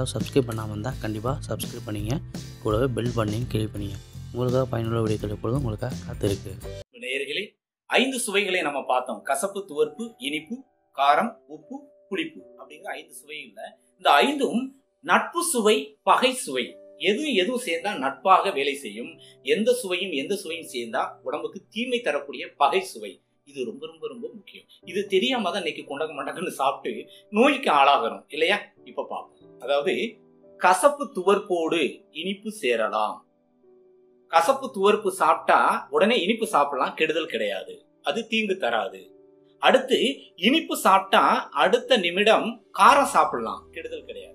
யாரும் சப்ஸ்கிரைப் பண்ணாமல் இருந்தால் கண்டிப்பாக சப்ஸ்கிரைப் பண்ணிங்க கூடவே பெல் பண்ணியும் கிளிக் பண்ணிங்க உங்களுக்காக பயனுள்ள வீடியோக்கள் எப்பொழுதும் உங்களுக்காக காத்திருக்கு நேயர்களே ஐந்து சுவைகளை நம்ம பார்த்தோம் கசப்பு துவர்ப்பு இனிப்பு காரம் உப்பு புளிப்பு அப்படிங்கிற ஐந்து சுவைகள்ல இந்த ஐந்தும் நட்பு சுவை பகை சுவை எது எதுவும் சேர்ந்தா நட்பாக வேலை செய்யும் எந்த சுவையும் எந்த சுவையும் சேர்ந்தா உடம்புக்கு தீமை தரக்கூடிய பகை சுவை இது ரொம்ப ரொம்ப ரொம்ப முக்கியம் இது தெரியாம தான் இன்னைக்கு கொண்டக மண்டகன்னு சாப்பிட்டு நோய்க்கு ஆளாகிறோம் இல்லையா இப்ப பார்ப்போம் அதாவது கசப்பு துவர்ப்போடு இனிப்பு சேரலாம் கசப்பு துவர்ப்பு சாப்பிட்டா உடனே இனிப்பு சாப்பிடலாம் கெடுதல் கிடையாது அது தீங்கு தராது அடுத்து இனிப்பு சாப்பிட்டா அடுத்த நிமிடம் காரம் சாப்பிடலாம் கெடுதல் கிடையாது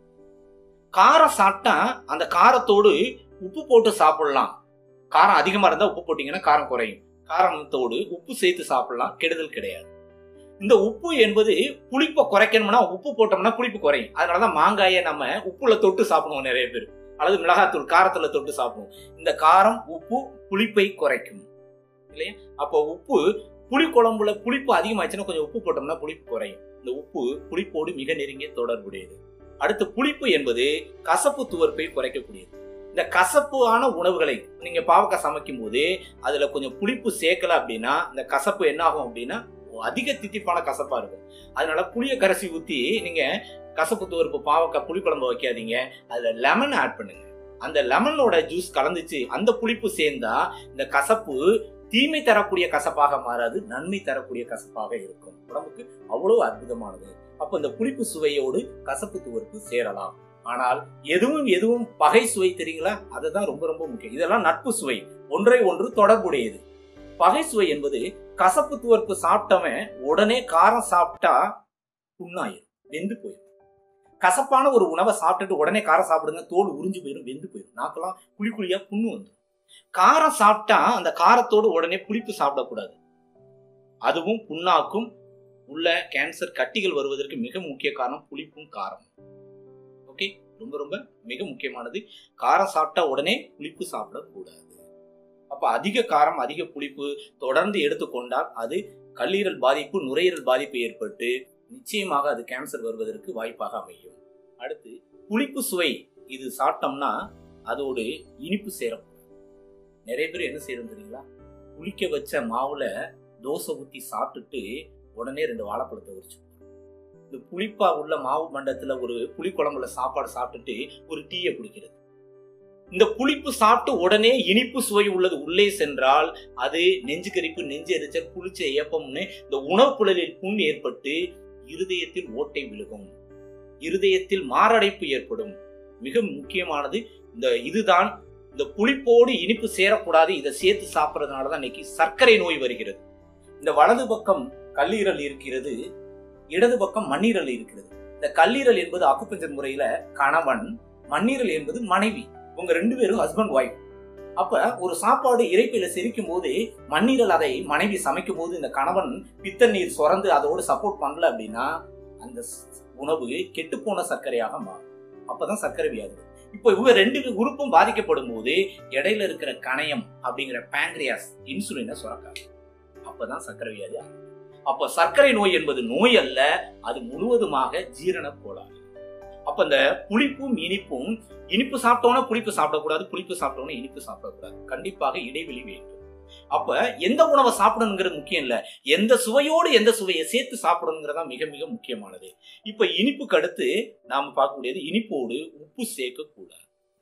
காரம் சாப்பிட்டா அந்த காரத்தோடு உப்பு போட்டு சாப்பிடலாம் காரம் அதிகமா இருந்தா உப்பு போட்டீங்கன்னா காரம் குறையும் காரத்தோடு உப்பு சேர்த்து சாப்பிடலாம் கெடுதல் கிடையாது இந்த உப்பு என்பது புளிப்பை குறைக்கணும்னா உப்பு போட்டோம்னா புளிப்பு குறையும் அதனாலதான் மாங்காயை நம்ம உப்புல தொட்டு சாப்பிடுவோம் நிறைய பேர் அல்லது மிளகாத்தூள் காரத்துல தொட்டு சாப்பிடுவோம் இந்த காரம் உப்பு புளிப்பை குறைக்கும் இல்லையா அப்போ உப்பு புளி குழம்புல புளிப்பு அதிகமாச்சுன்னா கொஞ்சம் உப்பு போட்டோம்னா புளிப்பு குறையும் இந்த உப்பு புளிப்போடு மிக நெருங்கிய தொடர்புடையது அடுத்து புளிப்பு என்பது கசப்பு துவர்ப்பை குறைக்கக்கூடியது இந்த கசப்பான உணவுகளை நீங்க பாவக்காய் சமைக்கும் போது அதுல கொஞ்சம் புளிப்பு சேர்க்கல அப்படின்னா இந்த கசப்பு என்ன ஆகும் அப்படின்னா அதிக தித்திப்பான கசப்பா இருக்கும் அதனால புளிய கரைசி ஊத்தி நீங்க கசப்பு துவர்ப்பு பாவக்காய் புளிக்குழம்பு வைக்காதீங்க அதுல லெமன் ஆட் பண்ணுங்க அந்த லெமனோட ஜூஸ் கலந்துச்சு அந்த புளிப்பு சேர்ந்தா இந்த கசப்பு தீமை தரக்கூடிய கசப்பாக மாறாது நன்மை தரக்கூடிய கசப்பாக இருக்கும் உடம்புக்கு அவ்வளவு அற்புதமானது அப்ப இந்த புளிப்பு சுவையோடு கசப்பு துவர்ப்பு சேரலாம் ஆனால் எதுவும் எதுவும் பகை சுவை தெரியுங்களா அதுதான் ரொம்ப ரொம்ப முக்கியம் இதெல்லாம் நட்பு சுவை ஒன்றை ஒன்று தொடர்புடையது பகை சுவை என்பது கசப்பு துவர்ப்பு சாப்பிட்டவன் உடனே காரம் சாப்பிட்டா புண்ணாயிரும் வெந்து போயிடும் கசப்பான ஒரு உணவை சாப்பிட்டுட்டு உடனே காரம் சாப்பிடுங்க தோல் உறிஞ்சு போயிடும் வெந்து போயிடும் நாக்கெல்லாம் குழி குழியா புண்ணு வந்துடும் காரம் சாப்பிட்டா அந்த காரத்தோடு உடனே புளிப்பு சாப்பிடக்கூடாது அதுவும் புண்ணாக்கும் உள்ள கேன்சர் கட்டிகள் வருவதற்கு மிக முக்கிய காரணம் புளிப்பும் காரம் ஓகே ரொம்ப ரொம்ப மிக முக்கியமானது காரம் சாப்பிட்டா உடனே புளிப்பு சாப்பிடக்கூடாது அப்ப அதிக காரம் அதிக புளிப்பு தொடர்ந்து எடுத்துக்கொண்டால் அது கல்லீரல் பாதிப்பு நுரையீரல் பாதிப்பு ஏற்பட்டு நிச்சயமாக அது கேன்சர் வருவதற்கு வாய்ப்பாக அமையும் அடுத்து புளிப்பு சுவை இது சாப்பிட்டோம்னா அதோடு இனிப்பு சேரும் நிறைய பேர் என்ன செய்யணும் தெரியுங்களா புளிக்க வச்ச மாவுல தோசை ஊத்தி சாப்பிட்டுட்டு உடனே ரெண்டு வாழைப்பழத்தை உரிச்சு இந்த புளிப்பா உள்ள மாவு மண்டத்துல ஒரு புளி குழம்புல சாப்பாடு சாப்பிட்டுட்டு ஒரு டீயை குடிக்கிறது இந்த புளிப்பு சாப்பிட்டு உடனே இனிப்பு சுவை உள்ளது உள்ளே சென்றால் அது நெஞ்சு கரிப்பு நெஞ்சு எரிச்சல் புளிச்ச ஏப்பம்னு இந்த உணவு குழலில் புண் ஏற்பட்டு இருதயத்தில் ஓட்டை விழுகும் இருதயத்தில் மாரடைப்பு ஏற்படும் மிக முக்கியமானது இந்த இதுதான் இந்த புளிப்போடு இனிப்பு சேரக்கூடாது இதை சேர்த்து சாப்பிட்றதுனால தான் இன்னைக்கு சர்க்கரை நோய் வருகிறது இந்த வலது பக்கம் கல்லீரல் இருக்கிறது இடது பக்கம் மண்ணீரல் இருக்கிறது இந்த கல்லீரல் என்பது அக்குப்பஞ்சர் முறையில கணவன் மண்ணீரல் என்பது மனைவி உங்க ரெண்டு பேரும் ஹஸ்பண்ட் ஒய்ஃப் அப்ப ஒரு சாப்பாடு இறைப்பில செரிக்கும் போது மண்ணீரல் அதை மனைவி சமைக்கும் போது இந்த கணவன் பித்த நீர் சுரந்து அதோடு சப்போர்ட் பண்ணல அப்படின்னா அந்த உணவு கெட்டுப்போன சர்க்கரையாக மாறும் அப்பதான் சர்க்கரை வியாதி இப்போ இவங்க ரெண்டு உறுப்பும் பாதிக்கப்படும் போது இடையில இருக்கிற கணையம் அப்படிங்கிற பேங்க்ரியாஸ் இன்சுலினை சுரக்காது அப்பதான் சர்க்கரை வியாதி ஆகும் அப்ப சர்க்கரை நோய் என்பது நோய் அல்ல அது முழுவதுமாக ஜீரண கோளாறு அப்ப இந்த புளிப்பும் இனிப்பும் இனிப்பு சாப்பிட்டோன்னா புளிப்பு சாப்பிடக்கூடாது புளிப்பு சாப்பிட்டோன்னா இனிப்பு சாப்பிடக்கூடாது கண்டிப்பாக இடைவெளி வேண்டும் அப்ப எந்த உணவை சாப்பிடணுங்கிறது முக்கியம் இல்ல எந்த சுவையோடு எந்த சுவையை சேர்த்து சாப்பிடணுங்கிறதா மிக மிக முக்கியமானது இப்ப இனிப்புக்கு அடுத்து நாம பார்க்கக்கூடியது இனிப்போடு உப்பு சேர்க்க கூடாது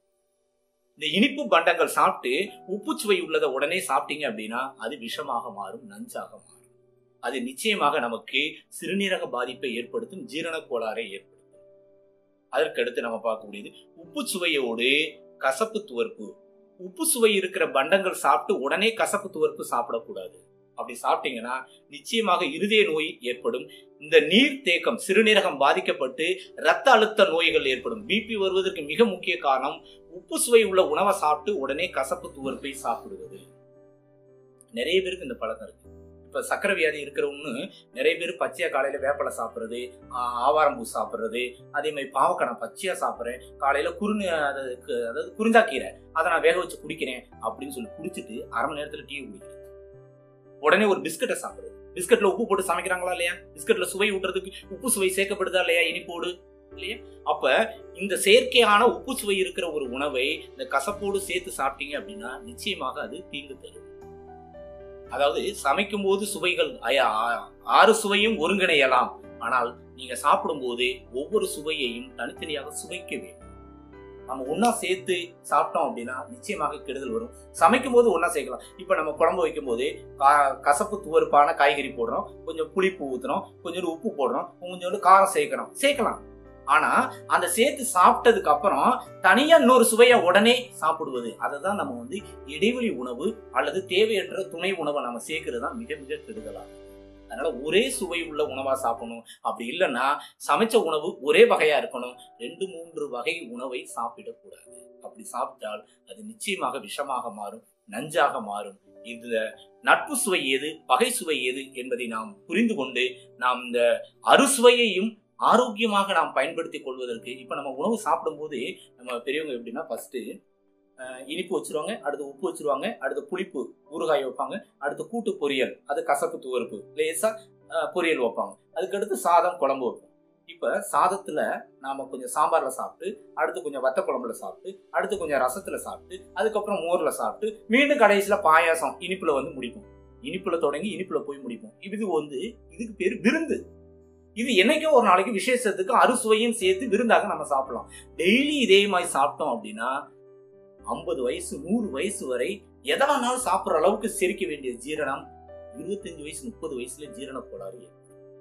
இந்த இனிப்பு பண்டங்கள் சாப்பிட்டு உப்பு சுவை உள்ளதை உடனே சாப்பிட்டீங்க அப்படின்னா அது விஷமாக மாறும் நஞ்சாக மாறும் அது நிச்சயமாக நமக்கு சிறுநீரக பாதிப்பை ஏற்படுத்தும் ஜீரண கோளாறை ஏற்படுத்தும் அதற்கடுத்து நம்ம பார்க்கக்கூடியது உப்பு சுவையோடு கசப்பு துவர்ப்பு உப்பு சுவை இருக்கிற பண்டங்கள் சாப்பிட்டு உடனே கசப்பு துவர்ப்பு சாப்பிடக்கூடாது அப்படி சாப்பிட்டீங்கன்னா நிச்சயமாக இருதய நோய் ஏற்படும் இந்த நீர் தேக்கம் சிறுநீரகம் பாதிக்கப்பட்டு ரத்த அழுத்த நோய்கள் ஏற்படும் பிபி வருவதற்கு மிக முக்கிய காரணம் உப்பு சுவை உள்ள உணவை சாப்பிட்டு உடனே கசப்பு துவர்ப்பை சாப்பிடுவது நிறைய பேருக்கு இந்த பழக்கம் இருக்கு இப்ப சக்கரை வியாதி இருக்கிறவங்க நிறைய பேர் பச்சையா காலையில வேப்பலை சாப்பிட்றது ஆவாரம்பூ சாப்பிட்றது அதே மாதிரி பாவக்காய் நான் பச்சையா சாப்பிட்றேன் காலையில குறுநு அதுக்கு அதாவது குறிஞ்சாக்கீரை அதை நான் வேக வச்சு குடிக்கிறேன் அப்படின்னு சொல்லி குடிச்சிட்டு அரை மணி நேரத்துல டீ குடிக்கிறேன் உடனே ஒரு பிஸ்கட்டை சாப்பிடுறது பிஸ்கட்ல உப்பு போட்டு சமைக்கிறாங்களா இல்லையா பிஸ்கட்ல சுவை ஊட்டுறதுக்கு உப்பு சுவை சேர்க்கப்படுதா இல்லையா இனிப்போடு இல்லையா அப்ப இந்த செயற்கையான உப்பு சுவை இருக்கிற ஒரு உணவை இந்த கசப்போடு சேர்த்து சாப்பிட்டீங்க அப்படின்னா நிச்சயமாக அது தீங்கு தரும் அதாவது சமைக்கும் போது சுவைகள் ஐ- ஆ- ஆறு சுவையும் ஒருங்கிணையலாம் ஆனால் நீங்க சாப்பிடும்போது ஒவ்வொரு சுவையையும் தனித்தனியாக சுவைக்க வேண்டும் நம்ம ஒண்ணா சேர்த்து சாப்பிட்டோம் அப்படின்னா நிச்சயமாக கெடுதல் வரும் சமைக்கும் போது ஒண்ணா சேர்க்கலாம் இப்ப நம்ம குழம்பு வைக்கும் போது கா- கசப்பு துவர்ப்பான காய்கறி போடுறோம் கொஞ்சம் புளிப்பு ஊத்துறோம் கொஞ்சோண்டு உப்பு போடுறோம் கொஞ்சோண்டு காரம் சேர்க்கணும் சேர்க்கலாம் ஆனா அந்த சேர்த்து சாப்பிட்டதுக்கு அப்புறம் தனியா இன்னொரு சுவையை உடனே சாப்பிடுவது அதை தான் நம்ம வந்து இடைவெளி உணவு அல்லது தேவையற்ற துணை உணவை நம்ம சேர்க்கிறது தான் மிக மிக கெடுதலாகும் அதனால ஒரே சுவை உள்ள உணவா சாப்பிடணும் அப்படி இல்லைன்னா சமைச்ச உணவு ஒரே வகையா இருக்கணும் ரெண்டு மூன்று வகை உணவை சாப்பிடக்கூடாது அப்படி சாப்பிட்டால் அது நிச்சயமாக விஷமாக மாறும் நஞ்சாக மாறும் இந்த நட்பு சுவை எது பகை சுவை எது என்பதை நாம் புரிந்து கொண்டு நாம் இந்த அறுசுவையையும் ஆரோக்கியமாக நாம் பயன்படுத்திக் கொள்வதற்கு இப்ப நம்ம உணவு சாப்பிடும்போது நம்ம பெரியவங்க எப்படின்னா ஃபர்ஸ்ட் இனிப்பு வச்சிருவாங்க அடுத்து உப்பு வச்சிருவாங்க அடுத்து புளிப்பு ஊறுகாய் வைப்பாங்க அடுத்து கூட்டு பொரியல் அது கசப்பு துவர்ப்பு லேசா அஹ், பொரியல் வைப்பாங்க அதுக்கடுத்து சாதம் குழம்பு வைப்போம் இப்ப சாதத்துல நாம கொஞ்சம் சாம்பார்ல சாப்பிட்டு அடுத்து கொஞ்சம் வத்த குழம்புல சாப்பிட்டு அடுத்து கொஞ்சம் ரசத்துல சாப்பிட்டு அதுக்கப்புறம் மோர்ல சாப்பிட்டு மீண்டும் கடைசியில பாயாசம் இனிப்புல வந்து முடிப்போம் இனிப்புல தொடங்கி இனிப்புல போய் முடிப்போம் இது வந்து இதுக்கு பேர் விருந்து இது என்னைக்கோ ஒரு நாளைக்கு விசேஷத்துக்கு அறுசுவையும் சேர்த்து விருந்தாக நம்ம சாப்பிடலாம் டெய்லி இதே மாதிரி சாப்பிட்டோம் அப்படின்னா ஐம்பது வயசு நூறு வயசு வரை எதனாலும் சாப்பிட்ற அளவுக்கு செரிக்க வேண்டிய ஜீரணம் இருபத்தஞ்சு வயசு முப்பது வயசுல ஜீரண கோளாறு ஏற்படும்.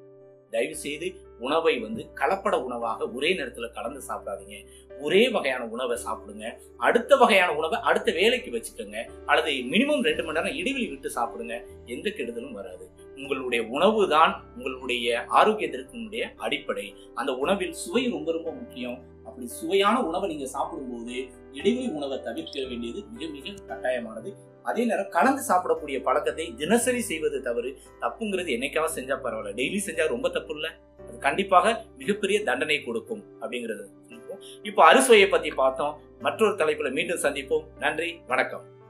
தயவு செய்து உணவை வந்து கலப்பட உணவாக ஒரே நேரத்துல கலந்து சாப்பிடாதீங்க ஒரே வகையான உணவை சாப்பிடுங்க அடுத்த வகையான உணவை அடுத்த வேலைக்கு வச்சுக்கோங்க அல்லது மினிமம் ரெண்டு மணி நேரம் இடைவெளி விட்டு சாப்பிடுங்க எந்த கெடுதலும் வராது உங்களுடைய உணவு தான் உங்களுடைய ஆரோக்கியத்திற்குடைய அடிப்படை அந்த உணவில் சுவை ரொம்ப ரொம்ப முக்கியம் அப்படி சுவையான உணவை நீங்க சாப்பிடும்போது இடைவெளி உணவை தவிர்க்க வேண்டியது மிக மிக கட்டாயமானது அதே நேரம் கலந்து சாப்பிடக்கூடிய பழக்கத்தை தினசரி செய்வது தவறு தப்புங்கிறது என்னைக்காவது செஞ்சா பரவாயில்ல டெய்லி செஞ்சா ரொம்ப தப்பு இல்ல அது கண்டிப்பாக மிகப்பெரிய தண்டனை கொடுக்கும் அப்படிங்கிறது சொல்லுவோம் இப்போ அறுசுவையை பத்தி பார்த்தோம் மற்றொரு தலைப்புல மீண்டும் சந்திப்போம் நன்றி வணக்கம்